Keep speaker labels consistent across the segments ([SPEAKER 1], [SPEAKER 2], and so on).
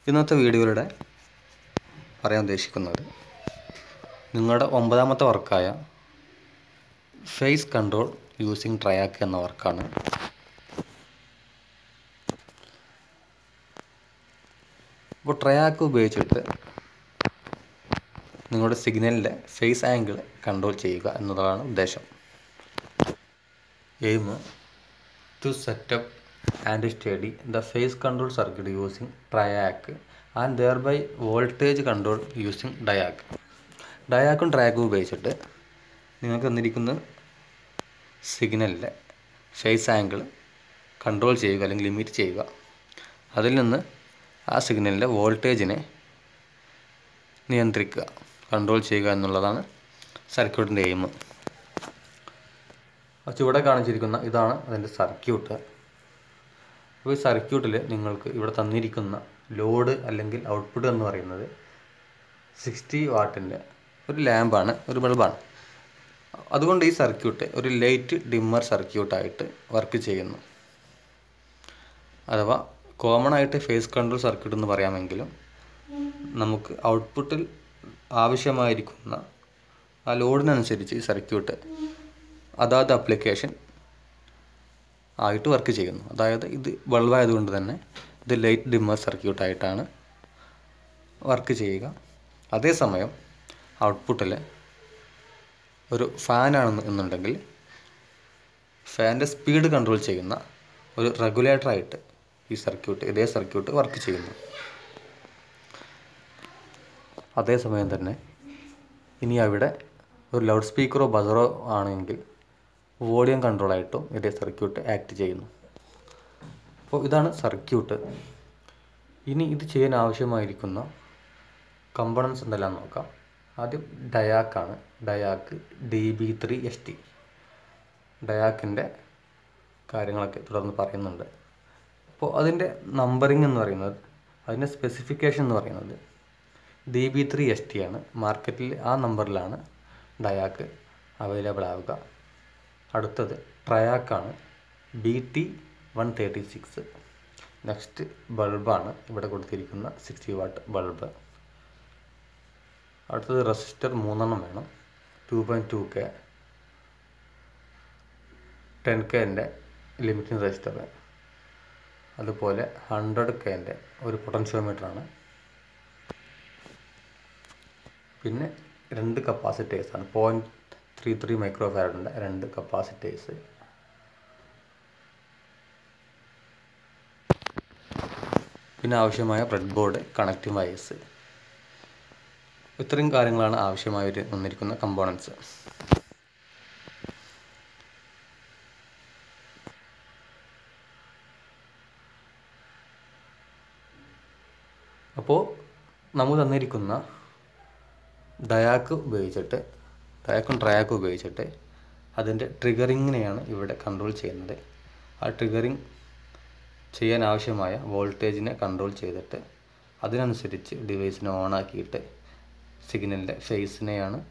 [SPEAKER 1] ഇന്നത്തെ വീഡിയോയിലൂടെ പറയാൻ ഉദ്ദേശിക്കുന്നത് നിങ്ങളുടെ ഒമ്പതാമത്തെ വർക്കായ ഫേസ് കൺട്രോൾ യൂസിങ് ട്രയാക്ക് എന്ന വർക്കാണ് അപ്പോൾ ട്രയാക്ക് ഉപയോഗിച്ചിട്ട് നിങ്ങളുടെ സിഗ്നലിൻ്റെ ഫേസ് ആംഗിൾ കൺട്രോൾ ചെയ്യുക എന്നതാണ് ഉദ്ദേശം aim to set up and study the phase control circuit using triac and thereby voltage control using diac ഡയാക്കും ട്രയാക്കും ഉപയോഗിച്ചിട്ട് നിങ്ങൾക്ക് തന്നിരിക്കുന്ന സിഗ്നലിൻ്റെ ഫേസ് ആംഗിൾ കൺട്രോൾ ചെയ്യുക അല്ലെങ്കിൽ ലിമിറ്റ് ചെയ്യുക അതിൽ നിന്ന് ആ സിഗ്നലിൻ്റെ വോൾട്ടേജിനെ നിയന്ത്രിക്കുക കൺട്രോൾ ചെയ്യുക എന്നുള്ളതാണ് സർക്യൂട്ടിൻ്റെ എയിം ചുവടെ കാണിച്ചിരിക്കുന്ന ഇതാണ് അതിൻ്റെ സർക്യൂട്ട് അപ്പോൾ ഈ സർക്യൂട്ടിൽ നിങ്ങൾക്ക് ഇവിടെ തന്നിരിക്കുന്ന ലോഡ് അല്ലെങ്കിൽ ഔട്ട്പുട്ട് എന്ന് പറയുന്നത് സിക്സ്റ്റി വാട്ടിൻ്റെ ഒരു ലാമ്പാണ് ഒരു ബൾബാണ് അതുകൊണ്ട് ഈ സർക്യൂട്ട് ഒരു ലൈറ്റ് ഡിമ്മർ സർക്യൂട്ടായിട്ട് വർക്ക് ചെയ്യുന്നു അഥവാ കോമൺ ആയിട്ട് ഫേസ് കൺട്രോൾ സർക്യൂട്ട് എന്ന് പറയാമെങ്കിലും നമുക്ക് ഔട്ട്പുട്ടിൽ ആവശ്യമായിരിക്കുന്ന ആ ലോഡിനനുസരിച്ച് ഈ സർക്യൂട്ട് അതാത് അപ്ലിക്കേഷൻ ആയിട്ട് വർക്ക് ചെയ്യുന്നു അതായത് ഇത് ബൾബായതുകൊണ്ട് തന്നെ ഇത് ലൈറ്റ് ഡിമ്മർ സർക്യൂട്ടായിട്ടാണ് വർക്ക് ചെയ്യുക അതേസമയം ഔട്ട്പുട്ടിൽ ഒരു ഫാനാണെന്ന് എന്നുണ്ടെങ്കിൽ ഫാൻ്റെ സ്പീഡ് കൺട്രോൾ ചെയ്യുന്ന ഒരു റെഗുലേറ്ററായിട്ട് ഈ സർക്യൂട്ട് ഇതേ സർക്യൂട്ട് വർക്ക് ചെയ്യുന്നു അതേസമയം തന്നെ ഇനി അവിടെ ഒരു ലൗഡ് സ്പീക്കറോ ബസറോ ആണെങ്കിൽ വോളിയം കൺട്രോളായിട്ടും ഇതേ സർക്യൂട്ട് ആക്ട് ചെയ്യുന്നു അപ്പോൾ ഇതാണ് സർക്യൂട്ട് ഇനി ഇത് ചെയ്യാൻ ആവശ്യമായിരിക്കുന്ന കമ്പണൻസ് എന്തെല്ലാം നോക്കാം ആദ്യം ഡയാക്കാണ് diac D B three S T ഡയാക്കിൻ്റെ കാര്യങ്ങളൊക്കെ തുടർന്ന് പറയുന്നുണ്ട് അപ്പോൾ അതിൻ്റെ നമ്പറിംഗ് എന്ന് പറയുന്നത് അതിൻ്റെ സ്പെസിഫിക്കേഷൻ എന്ന് പറയുന്നത് D B three S T ആണ് മാർക്കറ്റിൽ ആ നമ്പറിലാണ് ഡയാക്ക് അവൈലബിൾ ആവുക അടുത്തത് ട്രയാക്കാണ് B T one thirty six next ബൾബാണ് ഇവിടെ കൊടുത്തിരിക്കുന്ന സിക്സ്റ്റി വാട്ട് ബൾബ് അടുത്തത് റെസിസ്റ്റർ മൂന്നെണ്ണം വേണം two point two K ten കെൻ്റെ ലിമിറ്റിംഗ് റെസിസ്റ്റർ അതുപോലെ ഹൺഡ്രഡ് കെൻ്റെ ഒരു പൊട്ടൻഷ്യോമീറ്ററാണ് പിന്നെ രണ്ട് കപ്പാസിറ്റേഴ്സാണ് പോയിൻറ്റ് ത്രീ ത്രീ മൈക്രോ ഫാരഡിൻ്റെ രണ്ട് കപ്പാസിറ്റേഴ്സ് പിന്നെ ആവശ്യമായ ബ്രെഡ് ബോർഡ് കണക്റ്റിംഗ് വയേഴ്സ് ഇത്രയും കാര്യങ്ങളാണ് ആവശ്യമായി വന്നിരിക്കുന്ന കമ്പോണൻസ് അപ്പോൾ നമ്മൾ തന്നിരിക്കുന്ന ഡയാക്ക് ഉപയോഗിച്ചിട്ട് ഡയാക്കും ട്രയാക്കും ഉപയോഗിച്ചിട്ട് അതിൻ്റെ ട്രിഗറിങ്ങിനെയാണ് ഇവിടെ കൺട്രോൾ ചെയ്യുന്നത് ആ ട്രിഗറിങ് ചെയ്യാൻ ആവശ്യമായ വോൾട്ടേജിനെ കൺട്രോൾ ചെയ്തിട്ട് അതിനനുസരിച്ച് ഡിവൈസിനെ ഓണാക്കിയിട്ട് സിഗ്നലിൻ്റെ ഫേസിനെയാണ്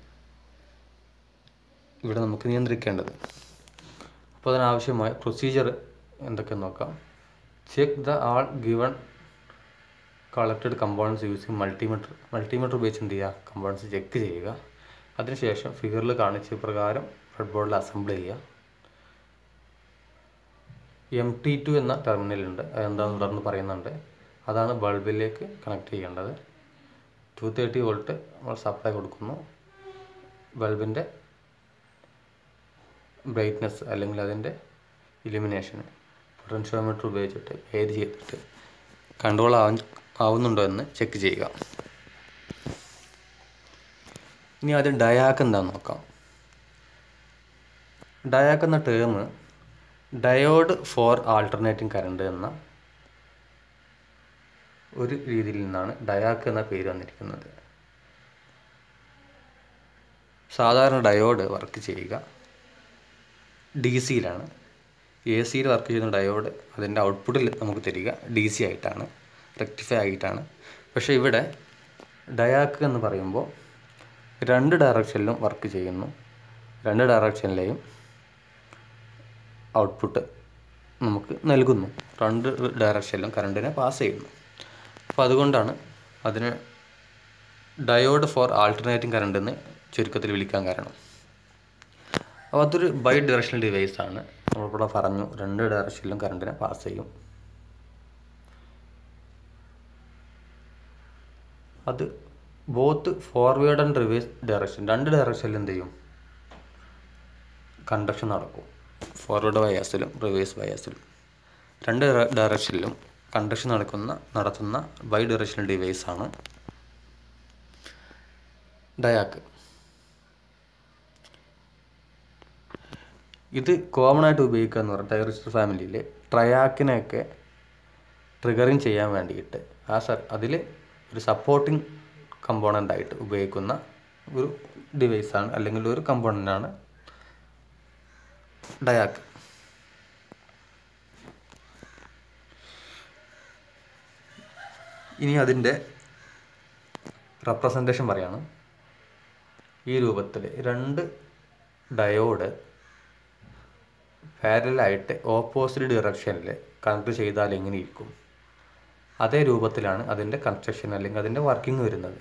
[SPEAKER 1] ഇവിടെ നമുക്ക് നിയന്ത്രിക്കേണ്ടത് അപ്പോൾ അതിനാവശ്യമായ പ്രൊസീജിയർ എന്തൊക്കെ നോക്കാം check the all given collected components using multimeter multimeter ഉപയോഗിച്ച് എന്ത് ചെയ്യുക കമ്പോണൻസ് ചെക്ക് ചെയ്യുക അതിനുശേഷം ഫിഗറിൽ കാണിച്ച പ്രകാരം ബ്രെഡ് ബോർഡിൽ അസംബിൾ ചെയ്യുക എം ടി ടു എന്ന ടെർമിനലുണ്ട് അതെന്താണെന്ന് തുടർന്ന് പറയുന്നുണ്ട് അതാണ് ബൾബിലേക്ക് കണക്ട് ചെയ്യേണ്ടത് ടു തേർട്ടി വോൾട്ട് നമ്മൾ സപ്ലൈ കൊടുക്കുന്നു ബൾബിൻ്റെ ബ്രൈറ്റ്നസ് അല്ലെങ്കിൽ അതിൻ്റെ ഇലിമിനേഷന് പൊട്ടൻഷ്യോമീറ്റർ ഉപയോഗിച്ചിട്ട് ഏത് ചെയ്തിട്ട് കൺട്രോൾ ആവാൻ ആവുന്നുണ്ടോ എന്ന് ചെക്ക് ചെയ്യുക ഇനി ആദ്യം ഡയാക്ക് എന്താണെന്ന് നോക്കാം ഡയാക്ക് എന്ന term diode for alternating current എന്ന ഒരു രീതിയിൽ നിന്നാണ് ഡയാക്ക് എന്ന പേര് വന്നിരിക്കുന്നത് സാധാരണ ഡയോഡ് വർക്ക് ചെയ്യുക ഡി സിയിലാണ് എ സിയിൽ വർക്ക് ചെയ്യുന്ന ഡയോഡ് അതിൻ്റെ ഔട്ട്പുട്ടിൽ നമുക്ക് തരിക ഡി സി ആയിട്ടാണ് റെക്ടിഫൈ ആയിട്ടാണ് പക്ഷേ ഇവിടെ ഡയാക്ക് എന്ന് പറയുമ്പോൾ രണ്ട് ഡയറക്ഷനിലും വർക്ക് ചെയ്യുന്നു രണ്ട് ഡയറക്ഷനിലെയും ഔട്ട്പുട്ട് നമുക്ക് നൽകുന്നു രണ്ട് ഡയറക്ഷനിലും കറണ്ടിനെ പാസ് ചെയ്യുന്നു അപ്പോൾ അതുകൊണ്ടാണ് അതിന് ഡയോഡ് ഫോർ ആൾട്ടർനേറ്റിംഗ് കറണ്ട് എന്ന് ചുരുക്കത്തിൽ വിളിക്കാൻ കാരണം അപ്പോൾ അതൊരു ബൈ ഡയറക്ഷണൽ ഡിവൈസ് ആണ് നമ്മളിവിടെ പറഞ്ഞു രണ്ട് ഡയറക്ഷനിലും കറണ്ടിനെ പാസ് ചെയ്യും അത് both forward and reverse direction രണ്ട് ഡയറക്ഷനിൽ എന്ത് ചെയ്യും കണ്ടക്ഷൻ നടക്കും ഫോർവേഡ് ബയാസിലും റിവേഴ്സ് ബയാസിലും രണ്ട് ഡയറക്ഷനിലും കണ്ടക്ഷൻ നടക്കുന്ന നടത്തുന്ന ബൈ ഡയറക്ഷണൽ ഡിവൈസ് ആണ് ഡയാക്ക് ഇത് കോമൺ ആയിട്ട് ഉപയോഗിക്കുക എന്ന് പറഞ്ഞാൽ ടൈറിസ്റ്റർ ഫാമിലിയിൽ ട്രയാക്കിനെയൊക്കെ ട്രിഗറിങ് ചെയ്യാൻ വേണ്ടിയിട്ട് ആ സർ അതിൽ ഒരു സപ്പോർട്ടിംഗ് കമ്പോണൻ്റ് ആയിട്ട് ഉപയോഗിക്കുന്ന ഒരു ഡിവൈസാണ് അല്ലെങ്കിൽ ഒരു കമ്പോണൻ്റാണ് ഡയാക്ക് ഇനി അതിൻ്റെ റെപ്രസെൻറ്റേഷൻ പറയാണ് ഈ രൂപത്തിൽ രണ്ട് ഡയോഡ് പാരലായിട്ട് ഓപ്പോസിറ്റ് ഡിറക്ഷനിൽ കണക്ട് ചെയ്താൽ എങ്ങനെ ഇരിക്കും അതേ രൂപത്തിലാണ് അതിൻ്റെ കൺസ്ട്രക്ഷൻ അല്ലെങ്കിൽ അതിൻ്റെ വർക്കിംഗ് വരുന്നത്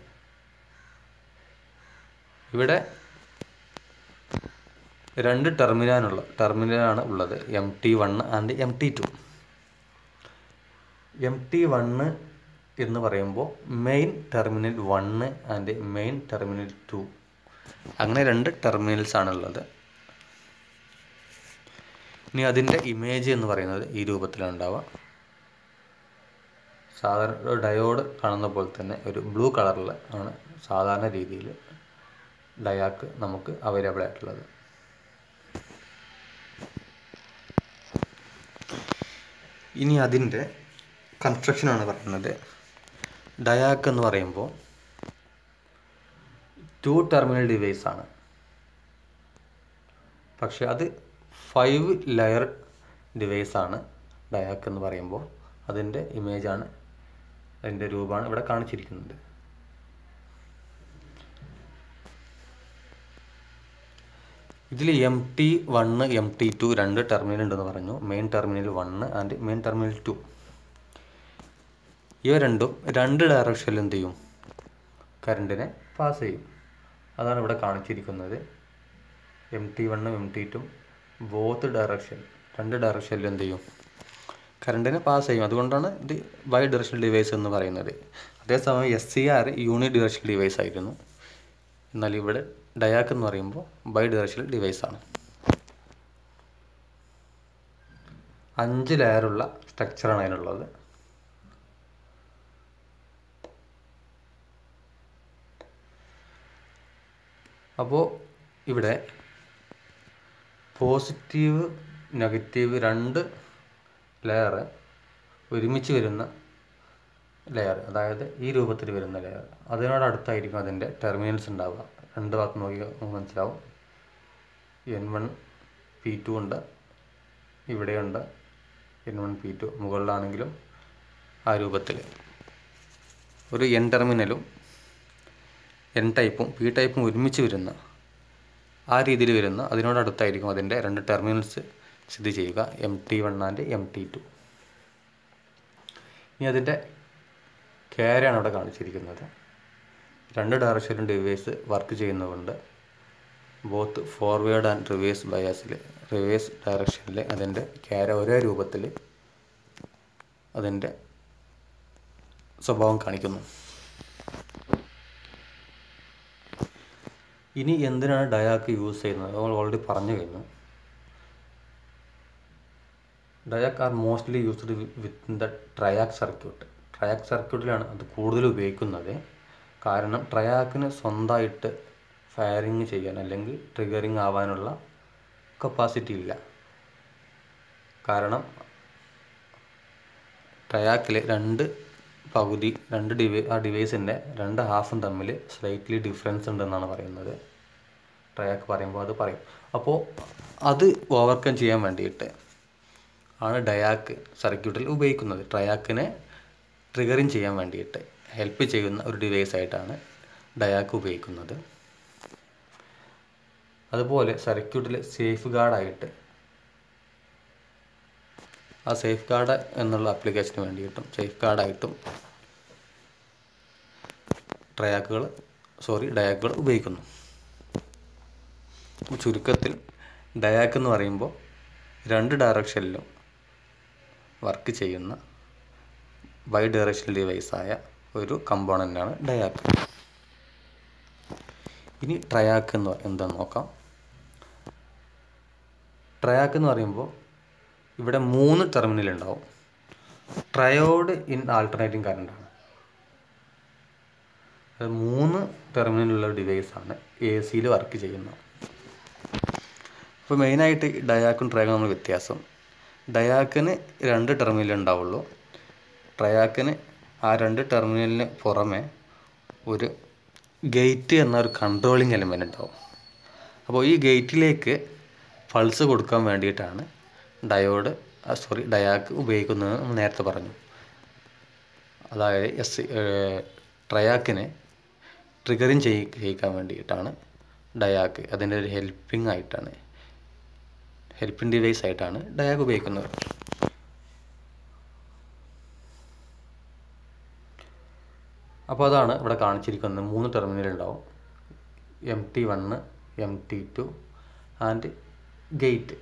[SPEAKER 1] ഇവിടെ രണ്ട് ടെർമിനാനുള്ള ടെർമിനലാണ് ഉള്ളത് M T one and M T two M T one എന്ന് പറയുമ്പോൾ main terminal one and main terminal two അങ്ങനെ രണ്ട് ടെർമിനൽസ് ആണുള്ളത് ഇനി അതിൻ്റെ ഇമേജ് എന്ന് പറയുന്നത് ഈ രൂപത്തിലാണ് ഉണ്ടാവുക സാധാരണ ഡയോഡ് കാണുന്ന പോലെ തന്നെ ഒരു ബ്ലൂ കളറിൽ ആണ് സാധാരണ രീതിയിൽ ഡയാക്ക് നമുക്ക് അവൈലബിൾ ആയിട്ടുള്ളത് ഇനി അതിൻ്റെ കൺസ്ട്രക്ഷനാണ് പറയുന്നത് ഡയാക്ക് എന്ന് പറയുമ്പോൾ ടു ടെർമിനൽ ഡിവൈസ് ആണ് പക്ഷെ അത് ഫൈവ് ലെയർ ഡിവൈസ് ആണ് ഡയാക്ക് എന്ന് പറയുമ്പോൾ അതിൻ്റെ ഇമേജാണ് അതിൻ്റെ രൂപമാണ് ഇവിടെ കാണിച്ചിരിക്കുന്നത് ഇതിൽ M T one M T two രണ്ട് ടെർമിനൽ ഉണ്ടെന്ന് പറഞ്ഞു main terminal one and main terminal two ഇവ രണ്ടും രണ്ട് ഡയറക്ഷനിൽ എന്ത് ചെയ്യും കറണ്ടിനെ പാസ് ചെയ്യും അതാണ് ഇവിടെ കാണിച്ചിരിക്കുന്നത് എം ടി വണ്ണും എം ടി ടും ബോത്ത് ഡയറക്ഷൻ രണ്ട് ഡയറക്ഷനിൽ എന്ത് ചെയ്യും കറണ്ടിനെ പാസ് ചെയ്യും അതുകൊണ്ടാണ് ഇത് ബൈ ഡയറക്ഷണൽ ഡിവൈസ് എന്ന് പറയുന്നത് അതേസമയം S C R unidirectional device ആയിരുന്നു എന്നാൽ ഇവിടെ ഡയാക്ക് എന്ന് പറയുമ്പോൾ ബൈ ഡയറക്ഷണൽ ഡിവൈസ് ആണ് അഞ്ച് ലെയറുള്ള സ്ട്രക്ചറാണ് അതിനുള്ളത് അപ്പോൾ ഇവിടെ പോസിറ്റീവ് നെഗറ്റീവ് രണ്ട് ലെയർ ഒരുമിച്ച് വരുന്ന ലെയർ അതായത് ഈ രൂപത്തിൽ വരുന്ന ലെയർ അതിനോട് അടുത്തായിരിക്കും അതിൻ്റെ ടെർമിനൽസ് ഉണ്ടാവുക രണ്ട് ഭാഗത്ത് നോക്കി നമുക്ക് മനസ്സിലാവും എൻ വൺ പി ടു ഉണ്ട് ഇവിടെയുണ്ട് എൻ വൺ പി ടു മുകളിലാണെങ്കിലും ആ രൂപത്തിൽ ഒരു എൻ ടെർമിനലും എൻ ടൈപ്പും പി ടൈപ്പും ഒരുമിച്ച് വരുന്ന ആ രീതിയിൽ വരുന്ന അതിനോടടുത്തായിരിക്കും അതിൻ്റെ രണ്ട് ടെർമിനൽസ് സ്ഥിതി ചെയ്യുക M T one and M T two ഇനി അതിൻ്റെ ക്യാരാണ് അവിടെ കാണിച്ചിരിക്കുന്നത് രണ്ട് ഡയറക്ഷനിലും ഡിവൈസ് വർക്ക് ചെയ്യുന്നതുകൊണ്ട് ബോത്ത് ഫോർവേഡ് ആൻഡ് റിവേഴ്സ് ബയാസിൽ റിവേഴ്സ് ഡയറക്ഷനിൽ അതിൻ്റെ ക്യാര ഒരേ രൂപത്തിൽ അതിൻ്റെ സ്വഭാവം കാണിക്കുന്നു ഇനി എന്തിനാണ് ഡയാക്ക് യൂസ് ചെയ്യുന്നത് നമ്മൾ ഓൾറെഡി പറഞ്ഞു കഴിഞ്ഞു diac are mostly used with the triac circuit triac സർക്യൂട്ടിലാണ് അത് കൂടുതൽ ഉപയോഗിക്കുന്നത് കാരണം ട്രയാക്കിന് സ്വന്തമായിട്ട് ഫയറിങ് ചെയ്യാൻ അല്ലെങ്കിൽ ട്രിഗറിങ് ആവാനുള്ള കപ്പാസിറ്റി ഇല്ല കാരണം ട്രയാക്കിൽ രണ്ട് പകുതി രണ്ട് ഡിവൈ ആ ഡിവൈസിൻ്റെ രണ്ട് ഹാഫും തമ്മിൽ സ്ലൈറ്റ്ലി ഡിഫറൻസ് ഉണ്ടെന്നാണ് പറയുന്നത് ട്രയാക്ക് പറയുമ്പോൾ അത് പറയും അപ്പോൾ അത് ഓവർകം ചെയ്യാൻ വേണ്ടിയിട്ട് ആണ് ഡയാക്ക് സർക്യൂട്ടിൽ ഉപയോഗിക്കുന്നത് ട്രയാക്കിനെ ട്രിഗറിങ് ചെയ്യാൻ വേണ്ടിയിട്ട് ഹെൽപ്പ് ചെയ്യുന്ന ഒരു ഡിവൈസ് ആയിട്ടാണ് ഡയാക്ക് ഉപയോഗിക്കുന്നത് അതുപോലെ സർക്യൂട്ടിൽ സേഫ് ഗാർഡായിട്ട് ആ സേഫ് ഗാർഡ് എന്നുള്ള ആപ്ലിക്കേഷന് വേണ്ടിയിട്ടും സേഫ് ഗാർഡായിട്ടും ട്രയാക്കുകൾ സോറി ഡയാക്കുകൾ ഉപയോഗിക്കുന്നു ചുരുക്കത്തിൽ ഡയാക്ക് എന്ന് പറയുമ്പോൾ രണ്ട് ഡയറക്ഷനിലും വർക്ക് ചെയ്യുന്ന ബൈ ഡയറക്ഷണൽ ഡിവൈസായ ഒരു കമ്പോണൻ്റാണ് ഡയാക്ക് ഇനി ട്രയാക്ക് എന്ന് എന്താണെന്ന് നോക്കാം ട്രയാക്ക് എന്ന് പറയുമ്പോൾ ഇവിടെ മൂന്ന് ടെർമിനൽ ഉണ്ടാവും ട്രയോഡ് ഇൻ ആൾട്ടർനേറ്റിംഗ് കറണ്ടാണ് അത് മൂന്ന് ടെർമിനലുള്ള ഡിവൈസാണ് എ സിയിൽ വർക്ക് ചെയ്യുന്നത് അപ്പോൾ മെയിനായിട്ട് ഡയാക്കും ട്രയാക്കും നമ്മൾ വ്യത്യാസം ഡയാക്കിന് രണ്ട് ടെർമിനൽ ഉണ്ടാവുള്ളൂ ട്രയാക്കിന് ആ രണ്ട് ടെർമിനലിന് പുറമെ ഒരു ഗേറ്റ് എന്ന ഒരു കൺട്രോളിങ് എലിമെൻ്റ് ഉണ്ടാവും അപ്പോൾ ഈ ഗേറ്റിലേക്ക് പൾസ് കൊടുക്കാൻ വേണ്ടിയിട്ടാണ് ഡയോഡ് സോറി ഡയാക്ക് ഉപയോഗിക്കുന്നത് നമ്മൾ നേരത്തെ പറഞ്ഞു അതായത് എസ് ട്രയാക്കിനെ ട്രിഗറിങ് ചെയ്യി ചെയ്യിക്കാൻ വേണ്ടിയിട്ടാണ് ഡയാക്ക് അതിൻ്റെ ഒരു ഹെൽപ്പിംഗ് ആയിട്ടാണ് ഹെൽപ്പിംഗ് ഡിവൈസ് ആയിട്ടാണ് ഡയാക്ക് ഉപയോഗിക്കുന്നത് അപ്പോൾ അതാണ് ഇവിടെ കാണിച്ചിരിക്കുന്നത് മൂന്ന് ടെർമിനൽ ഉണ്ടാവും M T one M T two and gate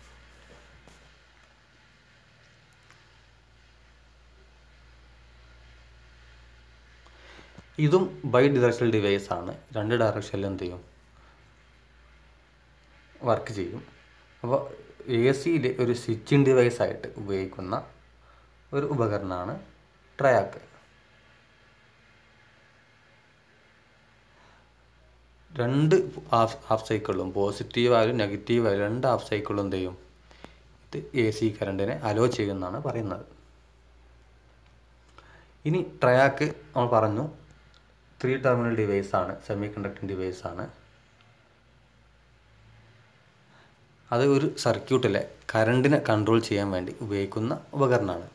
[SPEAKER 1] ഇതും ബൈ ഡയറക്ഷണൽ ഡിവൈസ് ആണ് രണ്ട് ഡയറക്ഷനിൽ എന്ത് ചെയ്യും വർക്ക് ചെയ്യും അപ്പോൾ എ സിയിൽ ഒരു സ്വിച്ചിങ് ഡിവൈസ് ആയിട്ട് ഉപയോഗിക്കുന്ന ഒരു ഉപകരണമാണ് ട്രയാക്ക് രണ്ട് ഹാഫ് ഹാഫ് സൈക്കിളും പോസിറ്റീവ് ആയാലും നെഗറ്റീവ് ആയാലും രണ്ട് ഹാഫ് സൈക്കിളും എന്ത് ചെയ്യും ഇത് എ സി കറണ്ടിനെ അലോ ചെയ്യുമെന്നാണ് പറയുന്നത് ഇനി ട്രയാക്ക് നമ്മൾ പറഞ്ഞു ത്രീ ടെർമിനൽ ഡിവൈസ് ആണ് സെമി കണ്ടക്ടിങ് ഡിവൈസ് ആണ് അത് ഒരു സർക്യൂട്ടിലെ കറണ്ടിനെ കൺട്രോൾ ചെയ്യാൻ വേണ്ടി ഉപയോഗിക്കുന്ന ഉപകരണമാണ്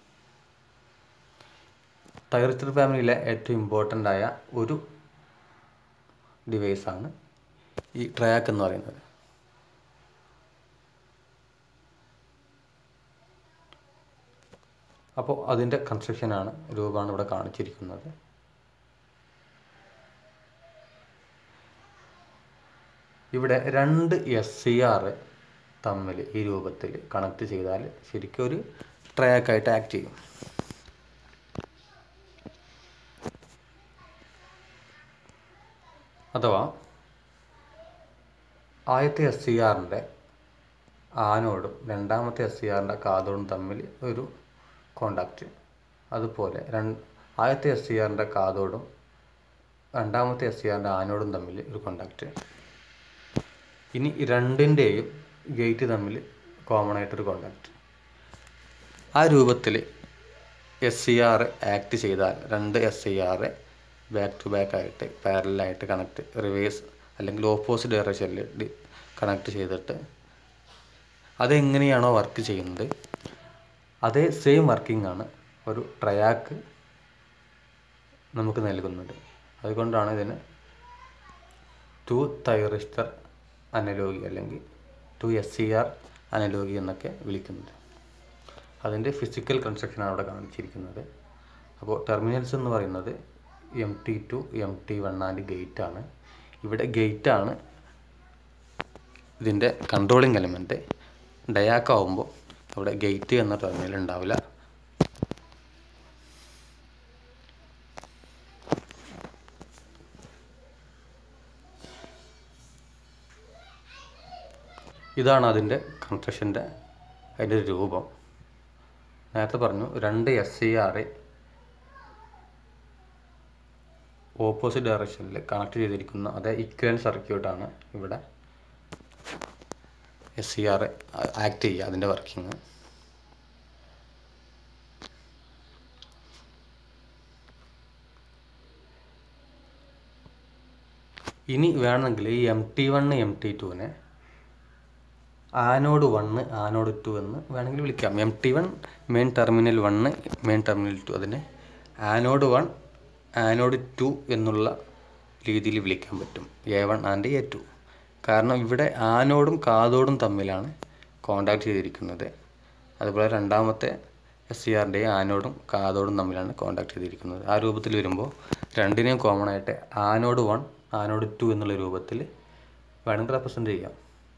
[SPEAKER 1] ടൈറിസ്റ്റർ ഫാമിലിയിലെ ഏറ്റവും ഇമ്പോർട്ടൻ്റ് ആയ ഒരു ഡിവൈസാണ് ഈ ട്രയാക്ക് എന്ന് പറയുന്നത് അപ്പോൾ അതിൻ്റെ കൺസ്ട്രക്ഷനാണ് രൂപമാണ് ഇവിടെ കാണിച്ചിരിക്കുന്നത് ഇവിടെ രണ്ട് എസ് സി ആർ തമ്മിൽ ഈ രൂപത്തിൽ കണക്ട് ചെയ്താൽ ശരിക്കും ഒരു ട്രാക്കായിട്ട് ആക്ട് ചെയ്യും അഥവാ ആദ്യത്തെ എസ് സി ആറിൻ്റെ ആനോടും രണ്ടാമത്തെ എസ് സി ആറിൻ്റെ കാതോടും തമ്മിൽ ഒരു കോണ്ടാക്റ്റ് അതുപോലെ രണ്ട് ആദ്യത്തെ എസ് സി ആറിൻ്റെ കാതോടും രണ്ടാമത്തെ എസ് സി ആറിൻ്റെ ആനോടും തമ്മിൽ ഒരു കോണ്ടാക്റ്റ് ഇനി രണ്ടിൻ്റെയും ഗേറ്റ് തമ്മിൽ കോമൺ ആയിട്ടൊരു കോണ്ടാക്റ്റ് ആ രൂപത്തിൽ എസ് സി ആർ ആക്ട് ചെയ്താൽ രണ്ട് S C R back to back ആയിട്ട് പാരലായിട്ട് കണക്ട് റിവേഴ്സ് അല്ലെങ്കിൽ ഓപ്പോസിറ്റ് ഡയറക്ഷനിൽ കണക്ട് ചെയ്തിട്ട് അതെങ്ങനെയാണോ വർക്ക് ചെയ്യുന്നത് അതേ സെയിം വർക്കിംഗ് ആണ് ഒരു ട്രയാക്ക് നമുക്ക് നൽകുന്നത് അതുകൊണ്ടാണ് ഇതിന് ടു തൈറിസ്റ്റർ അനലോഗി അല്ലെങ്കിൽ two S C R analogy എന്നൊക്കെ വിളിക്കുന്നത് അതിൻ്റെ ഫിസിക്കൽ കൺസ്ട്രക്ഷനാണ് അവിടെ കാണിച്ചിരിക്കുന്നത് അപ്പോൾ ടെർമിനൽസ് എന്ന് പറയുന്നത് M T two M T one and gate ആണ് ഇവിടെ ഗേറ്റ് ആണ് ഇതിൻ്റെ കൺട്രോളിങ് എലിമെൻറ്റ് ഡയാക്ക് ആവുമ്പോൾ അവിടെ ഗേറ്റ് എന്ന ടെർമിനൽ ഉണ്ടാവില്ല ഇതാണ് അതിൻ്റെ കൺസ്ട്രക്ഷൻ്റെ അതിൻ്റെ ഒരു രൂപം നേരത്തെ പറഞ്ഞു രണ്ട് എസ് സി ആർ ഓപ്പോസിറ്റ് ഡയറക്ഷനിൽ കണക്ട് ചെയ്തിരിക്കുന്ന അതേ ഇക്വലൻ സർക്യൂട്ടാണ് ഇവിടെ എസ് സി ആർ ആക്ട് ചെയ്യുക അതിൻ്റെ വർക്കിംഗ് ഇനി വേണമെങ്കിൽ ഈ M T one M T ടുവിനെ ആനോഡ് വണ്ണ് ആനോഡ് ടു എന്ന് വേണമെങ്കിൽ വിളിക്കാം M T one main terminal one main terminal two അതിനെ ആനോഡ് വൺ ആനോഡ് ടു എന്നുള്ള രീതിയിൽ വിളിക്കാൻ പറ്റും A one and A two കാരണം ഇവിടെ ആനോടും കാതോടും തമ്മിലാണ് കോണ്ടാക്ട് ചെയ്തിരിക്കുന്നത് അതുപോലെ രണ്ടാമത്തെ എസ് സി ആറിൻ്റെയും ആനോടും കാതോടും തമ്മിലാണ് കോണ്ടാക്ട് ചെയ്തിരിക്കുന്നത് ആ രൂപത്തിൽ വരുമ്പോൾ രണ്ടിനെയും കോമൺ ആയിട്ട് ആനോഡ് വൺ ആനോഡ് ടു എന്നുള്ള രൂപത്തിൽ വേണമെങ്കിൽ റെപ്രസെൻ്റ് ചെയ്യാം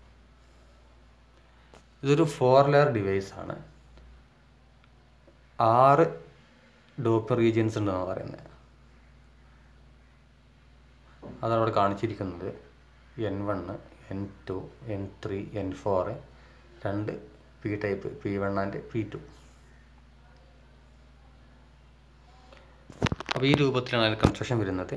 [SPEAKER 1] ഇതൊരു ഫോർ ലെയർ ഡിവൈസ് ആണ് ആറ് ഡോപ്പർ റീജിയൻസ് ഉണ്ടെന്ന് പറയുന്നത് അതാണ് അവിടെ കാണിച്ചിരിക്കുന്നത് N one N two N three N four രണ്ട് P type P one and P two അപ്പോൾ ഈ രൂപത്തിലാണ് അതിന് കൺസ്ട്രക്ഷൻ വരുന്നത്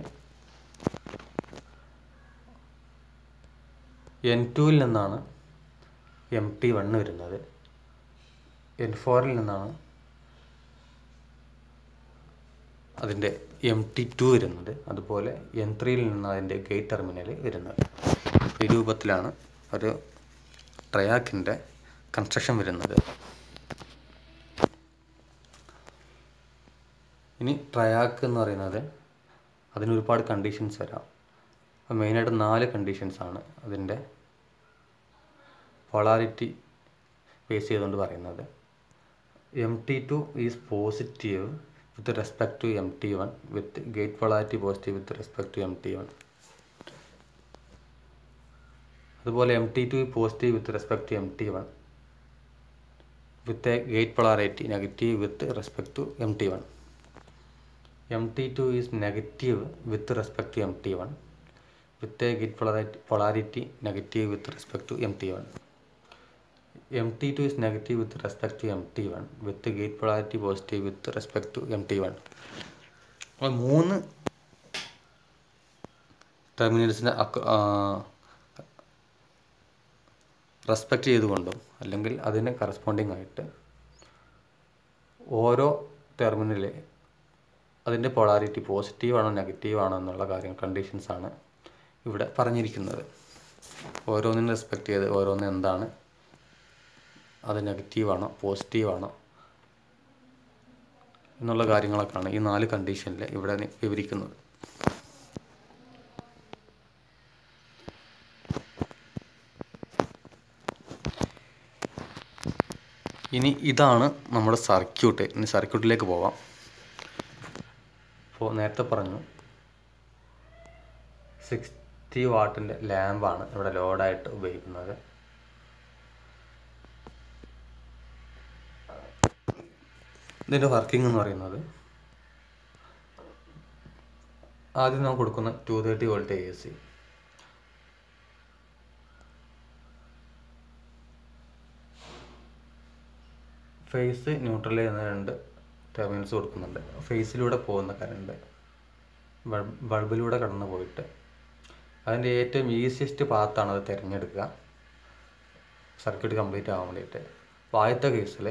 [SPEAKER 1] എൻ ടുവിൽ നിന്നാണ് എം ടി വണ്ണ് വരുന്നത് എൻ ഫോറിൽ നിന്നാണ് അതിൻ്റെ എം ടി ടു വരുന്നത് അതുപോലെ എൻ ത്രീയിൽ നിന്ന് അതിൻ്റെ ഗേറ്റ് ടെർമിനൽ വരുന്നത് ഈ രൂപത്തിലാണ് ഒരു ട്രയാക്കിൻ്റെ കൺസ്ട്രക്ഷൻ വരുന്നത് ഇനി ട്രയാക്ക് എന്ന് പറയുന്നത് അതിന് ഒരുപാട് കണ്ടീഷൻസ് വരാം അപ്പോൾ മെയിനായിട്ട് നാല് കണ്ടീഷൻസ് ആണ് അതിൻ്റെ പൊളാരിറ്റി ബേസ് ചെയ്തുകൊണ്ട് പറയുന്നത് M T two is positive with respect to M T one with gate polarity positive with respect to M T one അതുപോലെ M T two positive with respect to M T one with a gate polarity negative with respect to M T one M T two is negative with respect to M T one with a gate polarity polarity negative with respect to M T one M T two is negative with respect to M T one with gate polarity positive with respect to M T one അപ്പോൾ മൂന്ന് ടെർമിനൽസിനെ respect ചെയ്തുകൊണ്ടും അല്ലെങ്കിൽ അതിന് corresponding ആയിട്ട് ഓരോ terminal അതിൻ്റെ polarity positive ആണോ negative ആണോ എന്നുള്ള കാര്യം കണ്ടീഷൻസ് ആണ് ഇവിടെ പറഞ്ഞിരിക്കുന്നത് ഓരോന്നിനും റെസ്പെക്റ്റ് ചെയ്ത് ഓരോന്ന് എന്താണ് അത് നെഗറ്റീവാണോ പോസിറ്റീവാണോ എന്നുള്ള കാര്യങ്ങളൊക്കെയാണ് ഈ നാല് കണ്ടീഷനിൽ ഇവിടെ നി- വിവരിക്കുന്നത് ഇനി ഇതാണ് നമ്മുടെ സർക്യൂട്ട് ഇനി സർക്യൂട്ടിലേക്ക് പോവാം അപ്പോൾ നേരത്തെ പറഞ്ഞു സിക്സ്റ്റി വാട്ടിൻ്റെ ലാമ്പാണ് ഇവിടെ ലോഡായിട്ട് ഉപയോഗിക്കുന്നത് ഇതിൻ്റെ വർക്കിംഗ് എന്ന് പറയുന്നത് ആദ്യം നാം കൊടുക്കുന്ന two thirty volt A C phase neutral എന്ന രണ്ട് ടെർമിനൽസ് കൊടുക്കുന്നുണ്ട് ഫേസിലൂടെ പോകുന്ന കറണ്ട് ബൾബിലൂടെ കടന്നു പോയിട്ട് അതിൻ്റെ ഏറ്റവും ഈസിയസ്റ്റ് പാത്താണ് അത് തിരഞ്ഞെടുക്കുക സർക്യൂട്ട് കംപ്ലീറ്റ് ആവാൻ വേണ്ടിയിട്ട് അപ്പോൾ ആദ്യത്തെ കേസിൽ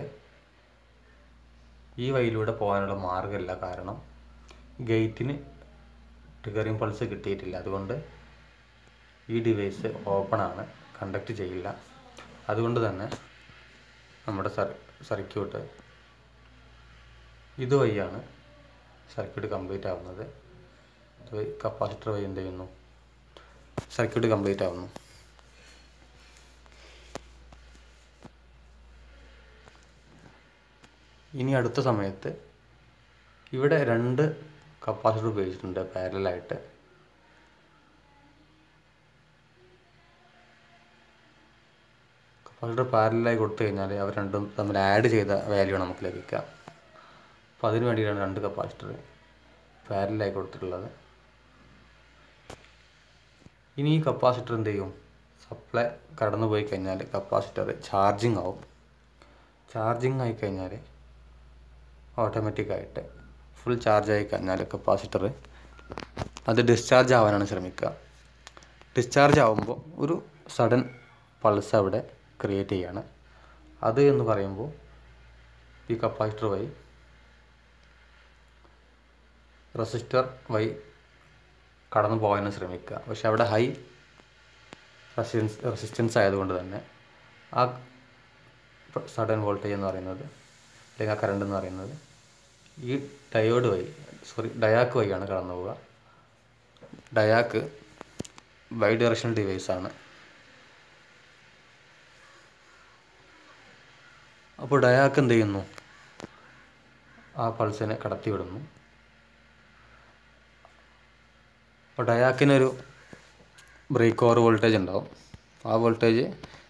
[SPEAKER 1] ഈ വഴിയിലൂടെ പോകാനുള്ള മാർഗ്ഗമില്ല കാരണം ഗേറ്റിന് ട്രിഗറിങ് പൾസ് കിട്ടിയിട്ടില്ല അതുകൊണ്ട് ഈ ഡിവൈസ് ഓപ്പൺ ആണ് കണ്ടക്ട് ചെയ്യില്ല അതുകൊണ്ട് തന്നെ നമ്മുടെ സർ സർക്യൂട്ട് ഇതുവഴിയാണ് സർക്യൂട്ട് കംപ്ലീറ്റ് ആവുന്നത് ഇതുവഴി കപ്പാസിറ്റർ വഴി എന്ത് ചെയ്യുന്നു സർക്യൂട്ട് കംപ്ലീറ്റ് ആവുന്നു ഇനി അടുത്ത സമയത്ത് ഇവിടെ രണ്ട് കപ്പാസിറ്റർ ഉപയോഗിച്ചിട്ടുണ്ട് പാരലായിട്ട് കപ്പാസിറ്റർ പാരലായി കൊടുത്തു കഴിഞ്ഞാൽ അവർ രണ്ടും തമ്മിൽ ആഡ് ചെയ്ത വാല്യൂ നമുക്ക് ലഭിക്കുക അപ്പോൾ അതിന് വേണ്ടിയിട്ടാണ് രണ്ട് കപ്പാസിറ്റർ പാരലായി കൊടുത്തിട്ടുള്ളത് ഇനി ഈ കപ്പാസിറ്റർ എന്ത് ചെയ്യും സപ്ലൈ കടന്നു പോയി കഴിഞ്ഞാൽ കപ്പാസിറ്റർ ചാർജിങ് ആവും ചാർജിങ് ആയി കഴിഞ്ഞാൽ ഓട്ടോമാറ്റിക്കായിട്ട് ഫുൾ ചാർജ് ആയി കഴിഞ്ഞാൽ കപ്പാസിറ്റർ അത് ഡിസ്ചാർജ് ആവാനാണ് ശ്രമിക്കുക ഡിസ്ചാർജ് ആവുമ്പോൾ ഒരു സഡൻ പൾസ് അവിടെ ക്രിയേറ്റ് ചെയ്യാണ് അത് എന്ന് പറയുമ്പോൾ ഈ കപ്പാസിറ്റർ വഴി റെസിസ്റ്റർ വഴി കടന്നു പോകാനും ശ്രമിക്കുക പക്ഷെ അവിടെ ഹൈ റെസിസ്റ്റൻസ് റെസിസ്റ്റൻസ് ആയതുകൊണ്ട് തന്നെ ആ സഡൻ വോൾട്ടേജ് എന്ന് പറയുന്നത് അല്ലെങ്കിൽ ആ കറണ്ട് എന്ന് പറയുന്നത് ഈ ഡയോഡ് വഴി സോറി ഡയാക്ക് വഴിയാണ് കടന്നു പോവുക ഡയാക്ക് ബൈ ഡയറക്ഷണൽ ഡിവൈസ് ആണ് അപ്പോൾ ഡയാക്ക് എന്ത് ചെയ്യുന്നു ആ പൾസിനെ കടത്തിവിടുന്നു അപ്പോൾ ഡയാക്കിനൊരു ബ്രേക്ക് ഓവർ വോൾട്ടേജ് ഉണ്ടാവും ആ വോൾട്ടേജ്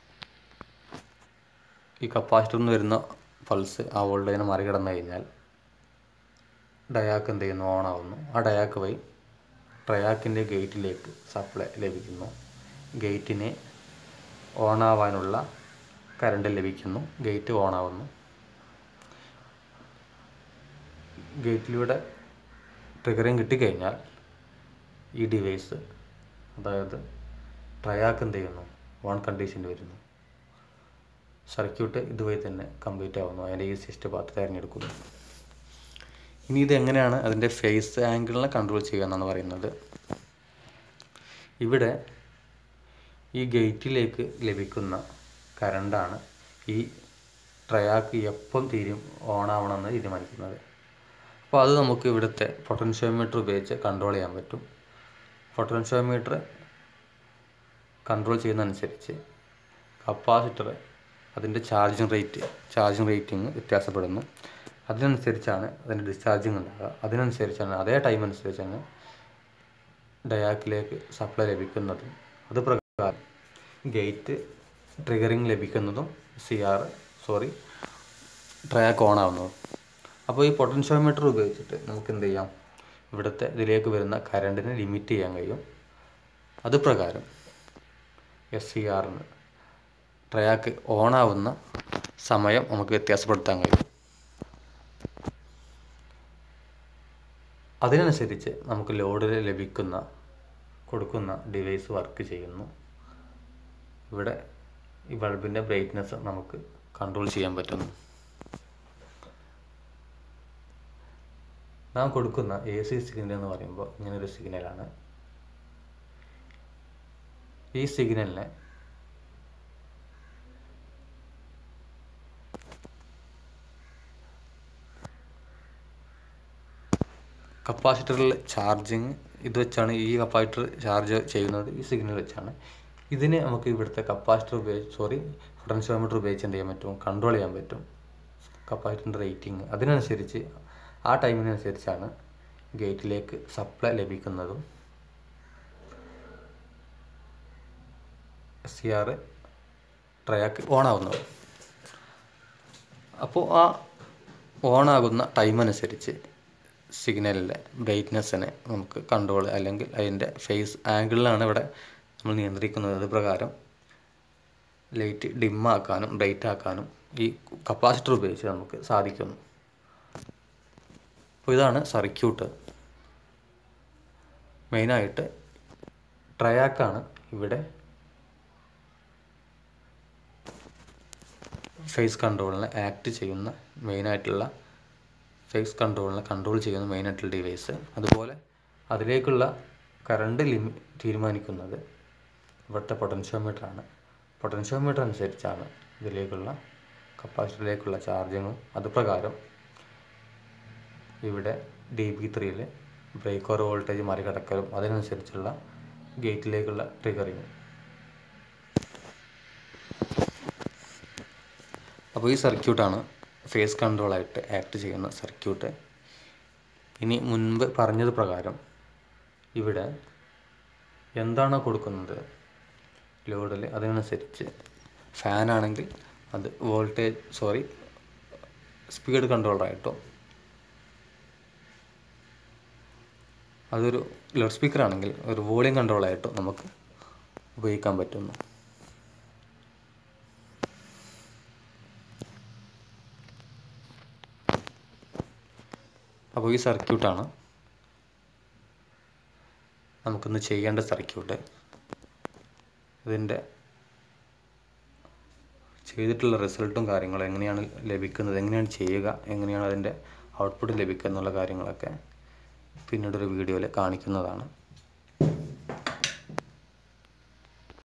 [SPEAKER 1] ഈ കപ്പാസിറ്ററിൽ നിന്ന് വരുന്ന പൾസ് ആ വോൾട്ടേജിനെ മറികടന്നു കഴിഞ്ഞാൽ ഡയാക്ക് എന്ത് ചെയ്യുന്നു ഓൺ ആവുന്നു ആ ഡയാക്ക് വഴി ട്രയാക്കിൻ്റെ ഗേറ്റിലേക്ക് സപ്ലൈ ലഭിക്കുന്നു ഗേറ്റിന് ഓണാവാനുള്ള കറണ്ട് ലഭിക്കുന്നു ഗേറ്റ് ഓണാവുന്നു ഗേറ്റിലൂടെ ട്രിഗറിങ് കിട്ടിക്കഴിഞ്ഞാൽ ഈ ഡിവൈസ് അതായത് ട്രയാക്ക് എന്ത് ചെയ്യുന്നു ഓൺ കണ്ടീഷനിൽ വരുന്നു സർക്യൂട്ട് ഇതുവഴി തന്നെ കംപ്ലീറ്റ് ആവുന്നു അതിൻ്റെ ഈസിയസ്റ്റ് പാത്ത് തിരഞ്ഞെടുക്കുന്നു ഇനി ഇത് എങ്ങനെയാണ് അതിൻ്റെ ഫേസ് ആംഗിളിനെ കൺട്രോൾ ചെയ്യുക എന്നാണ് പറയുന്നത് ഇവിടെ ഈ ഗേറ്റിലേക്ക് ലഭിക്കുന്ന കറണ്ടാണ് ഈ ട്രയാക്ക് എപ്പം തീരും ഓണാവണമെന്ന് തീരുമാനിക്കുന്നത് അപ്പോൾ അത് നമുക്ക് ഇവിടുത്തെ പൊട്ടൻഷ്യോമീറ്റർ ഉപയോഗിച്ച് കൺട്രോൾ ചെയ്യാൻ പറ്റും പൊട്ടൻഷ്യോമീറ്റർ കൺട്രോൾ ചെയ്യുന്നതനുസരിച്ച് കപ്പാസിറ്റർ അതിൻ്റെ ചാർജിങ് റേറ്റ് ചാർജിങ് റേറ്റിംഗ് വ്യത്യാസപ്പെടുന്നു അതിനനുസരിച്ചാണ് അതിൻ്റെ ഡിസ്ചാർജിങ് ഉണ്ടാകുക അതിനനുസരിച്ചാണ് അതേ ടൈം അനുസരിച്ചാണ് ഡയാക്കിലേക്ക് സപ്ലൈ ലഭിക്കുന്നതും അത് പ്രകാരം ഗേറ്റ് ട്രിഗറിങ് ലഭിക്കുന്നതും C R sorry triac on ആവുന്നതും അപ്പോൾ ഈ പൊട്ടൻഷ്യോമീറ്റർ ഉപയോഗിച്ചിട്ട് നമുക്ക് എന്ത് ചെയ്യാം ഇവിടുത്തെ ഇതിലേക്ക് വരുന്ന കറണ്ടിനെ ലിമിറ്റ് ചെയ്യാൻ കഴിയും അത് പ്രകാരം എസ് സി ആറിന് ട്രയാക്ക് ഓണാവുന്ന സമയം നമുക്ക് വ്യത്യാസപ്പെടുത്താൻ കഴിയും അതിനനുസരിച്ച് നമുക്ക് ലോഡിൽ ലഭിക്കുന്ന കൊടുക്കുന്ന ഡിവൈസ് വർക്ക് ചെയ്യുന്നു ഇവിടെ ഈ ബൾബിൻ്റെ ബ്രൈറ്റ്നെസ് നമുക്ക് കൺട്രോൾ ചെയ്യാൻ പറ്റുന്നു നാം കൊടുക്കുന്ന എ സി സിഗ്നൽ എന്ന് പറയുമ്പോൾ ഇങ്ങനൊരു സിഗ്നലാണ് ഈ സിഗ്നലിനെ കപ്പാസിറ്ററിൽ ചാർജിങ് ഇത് വെച്ചാണ് ഈ കപ്പാസിറ്റർ ചാർജ് ചെയ്യുന്നത് ഈ സിഗ്നൽ വെച്ചാണ് ഇതിനെ നമുക്ക് ഇവിടുത്തെ കപ്പാസിറ്റർ ഉപയോഗിച്ച് സോറി പൊട്ടൻഷ്യോമീറ്റർ ഉപയോഗിച്ച് എന്ത് ചെയ്യാൻ പറ്റും കൺട്രോൾ ചെയ്യാൻ പറ്റും കപ്പാസിറ്ററിൻ്റെ റേറ്റിംഗ് അതിനനുസരിച്ച് ആ ടൈമിനനുസരിച്ചാണ് ഗേറ്റിലേക്ക് സപ്ലൈ ലഭിക്കുന്നതും സി ആർ ട്രയാക്ക് ഓണാവുന്നതും അപ്പോൾ ആ ഓണാകുന്ന ടൈം അനുസരിച്ച് സിഗ്നലിൻ്റെ ബ്രൈറ്റ്നെസ്സിനെ നമുക്ക് കൺട്രോൾ അല്ലെങ്കിൽ അതിൻ്റെ ഫേസ് ആംഗിളിലാണ് ഇവിടെ നമ്മൾ നിയന്ത്രിക്കുന്നത് അത് പ്രകാരം ലൈറ്റ് ഡിമ്മാക്കാനും ബ്രൈറ്റ് ആക്കാനും ഈ കപ്പാസിറ്റർ ഉപയോഗിച്ച് നമുക്ക് സാധിക്കുന്നു അപ്പോൾ ഇതാണ് സർക്യൂട്ട് മെയിനായിട്ട് ട്രയാക്കാണ് ഇവിടെ ഫേസ് കൺട്രോളിനെ ആക്ട് ചെയ്യുന്ന മെയിനായിട്ടുള്ള ഫേസ് കൺട്രോളിനെ കൺട്രോൾ ചെയ്യുന്ന മെയിനായിട്ടുള്ള ഡിവൈസ് അതുപോലെ അതിലേക്കുള്ള കറണ്ട് ലിമി തീരുമാനിക്കുന്നത് ഇവിടുത്തെ പൊട്ടൻഷ്യോമീറ്ററാണ് പൊട്ടൻഷ്യോമീറ്റർ അനുസരിച്ചാണ് ഇതിലേക്കുള്ള കപ്പാസിറ്ററിലേക്കുള്ള ചാർജിങ്ങും അതുപ്രകാരം ഇവിടെ ഡി ബി ത്രീയിൽ ബ്രേക്ക് ഓവർ വോൾട്ടേജ് മറികടക്കലും അതിനനുസരിച്ചുള്ള ഗേറ്റിലേക്കുള്ള ട്രിഗറിങ് അപ്പോൾ ഈ സർക്യൂട്ടാണ് ഫേസ് കൺട്രോളായിട്ട് ആക്ട് ചെയ്യുന്ന സർക്യൂട്ട് ഇനി മുൻപ് പറഞ്ഞത് പ്രകാരം ഇവിടെ എന്താണോ കൊടുക്കുന്നത് ലോഡിൽ അതിനനുസരിച്ച് ഫാനാണെങ്കിൽ അത് വോൾട്ടേജ് സോറി സ്പീഡ് കൺട്രോളറായിട്ടോ അതൊരു ലൗഡ് സ്പീക്കർ ആണെങ്കിൽ ഒരു വോളിയം കൺട്രോളായിട്ടോ നമുക്ക് ഉപയോഗിക്കാൻ പറ്റുന്നു അപ്പോൾ ഈ സർക്യൂട്ടാണ് നമുക്കിന്ന് ചെയ്യേണ്ട സർക്യൂട്ട് ഇതിൻ്റെ ചെയ്തിട്ടുള്ള റിസൾട്ടും കാര്യങ്ങളും എങ്ങനെയാണ് ലഭിക്കുന്നത് എങ്ങനെയാണ് ചെയ്യുക എങ്ങനെയാണ് അതിൻ്റെ ഔട്ട്പുട്ട് ലഭിക്കുക എന്നുള്ള കാര്യങ്ങളൊക്കെ പിന്നീടൊരു വീഡിയോയിൽ കാണിക്കുന്നതാണ്